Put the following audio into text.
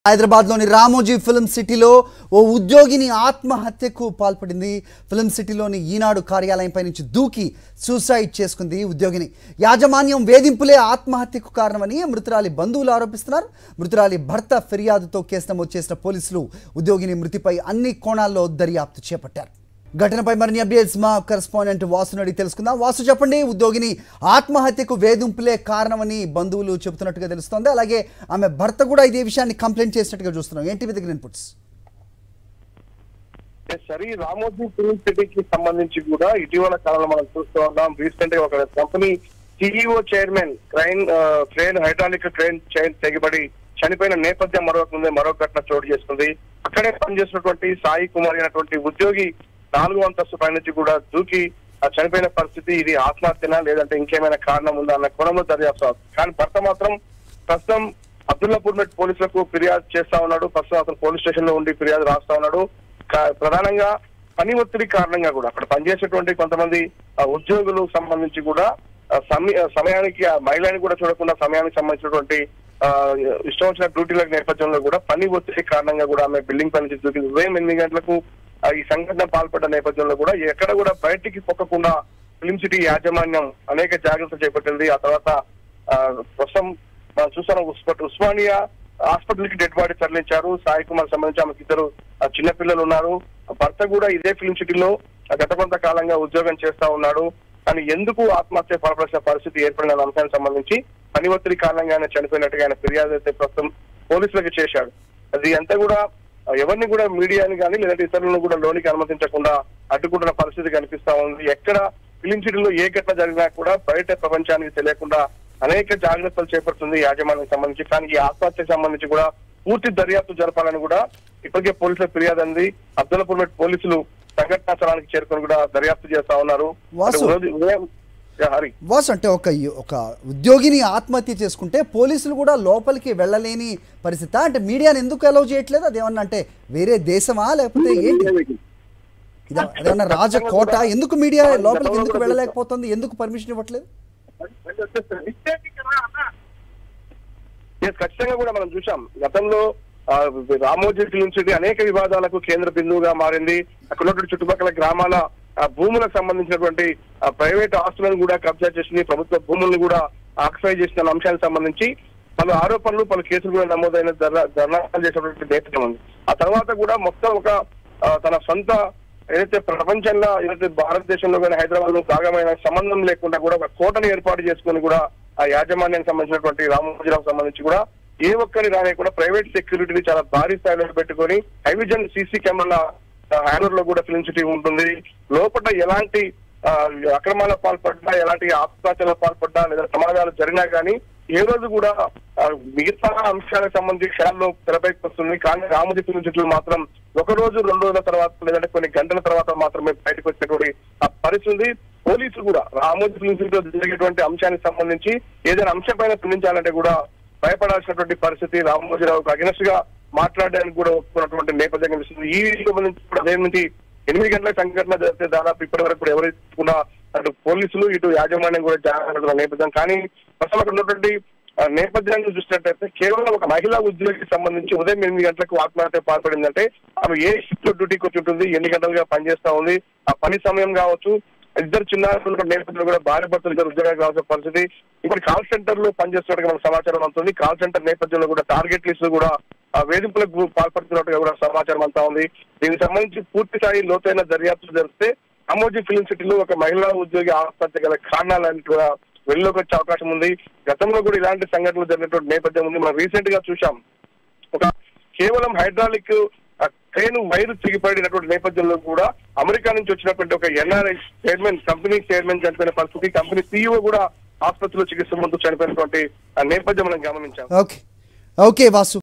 హైదరాబాద్లోని రామోజీ ఫిల్మ్ సిటీలో ఓ ఉద్యోగిని ఆత్మహత్యకు పాల్పడింది ఫిల్మ్ సిటీలోని ఈనాడు కార్యాలయంపై నుంచి దూకి సూసైడ్ చేసుకుంది ఉద్యోగిని యాజమాన్యం వేధింపులే ఆత్మహత్యకు కారణమని మృతురాలి బంధువులు ఆరోపిస్తున్నారు మృతురాలి భర్త ఫిర్యాదుతో కేసు నమోదు చేసిన పోలీసులు ఉద్యోగిని మృతిపై అన్ని కోణాల్లో దర్యాప్తు చేపట్టారు ఘటనపై మరిన్ని అప్డేట్స్ మా కరెస్పాండెంట్ వాసును అడిగి తెలుసుకుందాం వాసు చెప్పండి ఉద్యోగిని ఆత్మహత్యకు వేధింపులే కారణమని బంధువులు చెబుతున్నట్టుగా తెలుస్తోంది అలాగే ఆమె భర్త కూడా ఇదే విషయాన్ని కంప్లైంట్ చేసినట్టుగా చూస్తున్నాం ఏంటి మీ దగ్గర ఇన్పుట్స్ సరే రామోజీ ఫిల్మ్ సిటీకి సంబంధించి కూడా ఇటీవల కాలంలో మనం చూస్తూ ఉన్నాం రీసెంట్ గా ఒక company CEO chairman crane train hydraulic train chain తెగిబడి చనిపోయిన నేపథ్యం మరొక ముందే మరొక ఘటన చోటు చేసుకుంది అక్కడే పనిచేసినటువంటి సాయి కుమార్ అయినటువంటి ఉద్యోగి నాలుగు అంతస్తు పైనుంచి కూడా దూకి ఆ చనిపోయిన పరిస్థితి ఇది ఆత్మహత్యనా లేదంటే ఇంకేమైనా కారణం ఉందా అన్న కోణంలో దర్యాప్తు అవుతుంది. కానీ భర్త మాత్రం ప్రస్తుతం అబ్దుల్లాపూర్ మెట్ పోలీసులకు ఫిర్యాదు చేస్తా ఉన్నాడు ప్రస్తుతం అతను పోలీస్ స్టేషన్ లో ఉండి ఫిర్యాదు రాస్తా ఉన్నాడు కా- ప్రధానంగా పని ఒత్తిడి కారణంగా కూడా అక్కడ పనిచేసేటువంటి కొంతమంది ఆ, ఉద్యోగులు సంబంధించి కూడా ఆ, సమయ సమయానికి ఆ మహిళని కూడా చూడకుండా సమయానికి సంబంధించినటువంటి ఆ, ఇష్టం వచ్చిన డ్యూటీల నేపథ్యంలో కూడా పని ఒత్తిడి కారణంగా కూడా ఆమె బిల్డింగ్ పని నుంచి దూకింది ఉదయం ఎనిమిది గంటలకు ఆ, ఈ సంఘటన పాల్పడ్డ నేపథ్యంలో కూడా ఎక్కడ కూడా బయటికి పొక్కకుండా ఫిలిం సిటీ యాజమాన్యం అనేక జాగ్రత్తలు చేపట్టింది ఆ తర్వాత ఆ, ప్రస్తుతం మనం చూస్తున్నాం ఉస్మాన్- ఉస్మానియా హాస్పిటల్ కి డెడ్ బాడీ తరలించారు సాయి కుమార్ సంబంధించి ఆమెకి ఇద్దరు ఆ, చిన్న పిల్లలు ఉన్నారు ఆ భర్త కూడా ఇదే ఫిలిం సిటీలో ఆ, గత కొంతకాలంగా ఉద్యోగం చేస్తా ఉన్నాడు కానీ ఎందుకు ఆత్మహత్య పాల్పడాల్సిన పరిస్థితి ఏర్పడిన అనే అంశానికి సంబంధించి పని ఒత్తిడి కారణంగా ఆయన చనిపోయినట్టుగా ఆయన ఫిర్యాదు అయితే ప్రస్తుతం పోలీసులకు చేశాడు అది అంతా కూడా ఆ, ఎవరిని కూడా మీడియాని కానీ లేదంటే ఇతరులను కూడా లోనికి అనుమతించకుండా అడ్డుకుంటున్న పరిస్థితి కనిపిస్తా ఉంది ఎక్కడ ఫిలిం సిటీలో ఏ ఘటన జరిగినా కూడా బయట ప్రపంచానికి తెలియకుండా అనేక జాగ్రత్తలు చేపడుతుంది యాజమాన్యం సంబంధించి కానీ ఈ ఆత్మహత్యకు సంబంధించి కూడా పూర్తి దర్యాప్తు జరపాలని కూడా ఇప్పటికే పోలీసులకు ఫిర్యాదు అంది అబ్దుల్లాపూర్ మెట్ పోలీసులు సంఘటనా స్థలానికి చేరుకొని కూడా దర్యాప్తు చేస్తా ఉన్నారు వాసు. అంటే ఉదయం- ఉదయం యా, హరి వాస్ అంటే ఒక ఒక ఉద్యోగిని ఆత్మహత్య చేసుకుంటే పోలీసులు కూడా లోపలికి వెళ్ళలేని పరిస్థితి అంటే మీడియాని ఎందుకు అలౌ చేయట్లేదు అదేమన్నా అంటే వేరే దేశమా లేకపోతే ఏంటి ఇదా అదేమన్నా రాజకోట ఎందుకు మీడియా లోపలికి ఎందుకు వెళ్ళలేకపోతుంది ఎందుకు పర్మిషన్ ఇవ్వట్లేదు Yes, ఖచ్చితంగా కూడా మనం చూసాం గతంలో ఆ, రామోజీ ఫిలిం సిటీ అనేక వివాదాలకు కేంద్ర బిందువుగా మారింది అక్కడ ఉన్నటువంటి చుట్టుపక్కల గ్రామాల ఆ, భూములకు సంబంధించినటువంటి ఆ, ప్రైవేట్ ఆస్తులను కూడా కబ్జా చేసింది ప్రభుత్వ భూములను కూడా ఆక్యుపై చేసిన అంశానికి సంబంధించి పలు ఆరోపణలు పలు కేసులు కూడా నమోదైన ధర్నా ధర్నాలు చేసినటువంటి నేపథ్యం ఉంది ఆ తర్వాత కూడా మొత్తం ఒక ఆ, తన సొంత ఏదైతే ప్రపంచంలో ఏదైతే భారతదేశంలో కానీ హైదరాబాద్ లో భాగమైన సంబంధం లేకుండా కూడా ఒక కోటను ఏర్పాటు చేసుకొని కూడా ఆ యాజమాన్యానికి సంబంధించినటువంటి రామోజీరావు సంబంధించి కూడా ఏ ఒక్కరి రానే కూడా ప్రైవేట్ సెక్యూరిటీని చాలా భారీ స్థాయిలో పెట్టుకొని హైవిజన్ సీసీ కెమెరాల హ్యాండర్ లో కూడా ఫిలిం సిటీ ఉంటుంది లోపల ఎలాంటి ఆ, అక్రమాల పాల్పడ్డా ఎలాంటి ఆత్మహత్యలకు పాల్పడ్డా లేదా ప్రమాదాలు జరిగినా కానీ ఏ రోజు కూడా ఆ, మిగతా అంశాలకు సంబంధించి క్షణాల్లో తెరపైకి వస్తుంది కానీ రామోజీ ఫిలిం సిటీలో మాత్రం ఒక రోజు రెండు రోజుల తర్వాత లేదంటే కొన్ని గంటల తర్వాత మాత్రమే బయటకు వచ్చేటువంటి ఆ పరిస్థితి ఉంది. పోలీసులు కూడా రామోజీ ఫిలిం సిటీలో జరిగేటువంటి అంశానికి సంబంధించి ఏదైనా అంశం పైన స్పందించాలంటే కూడా భయపడాల్సినటువంటి పరిస్థితి రామోజీరావుకు అగెనెస్ట్ గా మాట్లాడడానికి కూడా ఒప్పుకున్నటువంటి నేపథ్యం కనిపిస్తుంది ఈ సంబంధించి కూడా ఉదయం నుంచి ఎనిమిది గంటల సంఘటన జరిగితే దాదాపు ఇప్పటి వరకు కూడా ఎవరు కూడా అటు పోలీసులు ఇటు యాజమాన్యం కూడా జాగ్రత్త నేపథ్యం కానీ ప్రస్తుతం అక్కడ ఉన్నటువంటి ఆ, నేపథ్యాన్ని చూసినట్టయితే కేవలం ఒక మహిళా ఉద్యోగికి సంబంధించి ఉదయం ఎనిమిది గంటలకు ఆత్మహత్య పాల్పడిందంటే ఆమె ఏ షిఫ్ట్ డ్యూటీకి వచ్చి ఉంటుంది ఎన్ని గంటలుగా పనిచేస్తా ఉంది ఆ పని సమయం కావచ్చు ఇద్దరు చిన్న నేపథ్యంలో కూడా భార్య భర్తలు ఇద్దరు ఉద్యోగాలు కావాల్సిన పరిస్థితి ఇప్పుడు కాల్ సెంటర్ లో పనిచేస్తున్నట్టుగా మనకు సమాచారం అందుతుంది కాల్ సెంటర్ నేపథ్యంలో కూడా టార్గెట్ లిస్ట్ కూడా ఆ వేధింపులకు పాల్పడుతున్నట్టుగా కూడా సమాచారం అంతా ఉంది దీనికి సంబంధించి పూర్తి స్థాయి లోతైన దర్యాప్తు జరిపితే అమోజీ ఫిలిం సిటీలో ఒక మహిళా ఉద్యోగి ఆత్మహత్య గల కారణాలని కూడా వెళ్లోకి వచ్చే అవకాశం ఉంది గతంలో కూడా ఇలాంటి సంఘటనలు జరిగినటువంటి నేపథ్యం ఉంది మనం రీసెంట్ గా చూసాం ఒక కేవలం హైడ్రాలిక్ ఆ, ట్రైన్ వైరు చిగిపడినటువంటి నేపథ్యంలో కూడా అమెరికా నుంచి వచ్చినటువంటి ఒక ఎన్ఆర్ఐ చైర్మన్ కంపెనీ చైర్మన్ చనిపోయిన పరిస్థితి కంపెనీ సీఈఓ కూడా ఆసుపత్రిలో చికిత్స ముందు చనిపోయినటువంటి ఆ నేపథ్యం మనం గమనించాం ఓకే ఓకే వాసు